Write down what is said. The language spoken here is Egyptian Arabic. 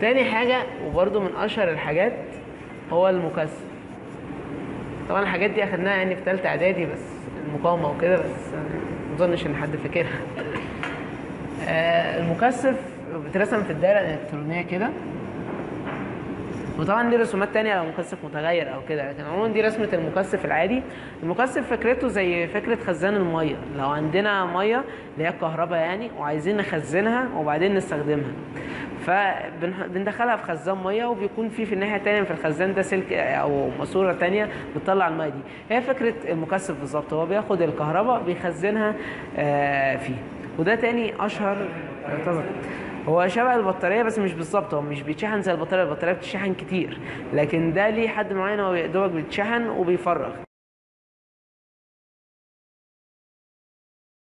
تاني حاجة وبرده من أشهر الحاجات هو المكثف طبعا الحاجات دي أخدناها يعني في تالتة إعدادي بس المقاومة وكده بس ما أظنش إن حد فاكرها آه، المكثف بيترسم في الدائرة الإلكترونية كده وطبعا دي رسومات تانية لو مكثف متغير او كده لكن عموما دي رسمة المكثف العادي المكثف فكرته زي فكرة خزان المية لو عندنا مية اللي هي الكهرباء يعني وعايزين نخزنها وبعدين نستخدمها فبندخلها في خزان ميه وبيكون في في الناحيه الثانيه في الخزان ده سلك او ماسوره ثانيه بتطلع الميه دي هي فكره المكثف بالظبط هو بياخد الكهرباء بيخزنها آه، فيه وده تاني اشهر يعتبر هو شبه البطاريه بس مش بالظبط هو مش بيتشحن زي البطاريه البطاريه بتتشحن كتير لكن ده ليه حد معين هو يا دوبك بيتشحن وبيفرغ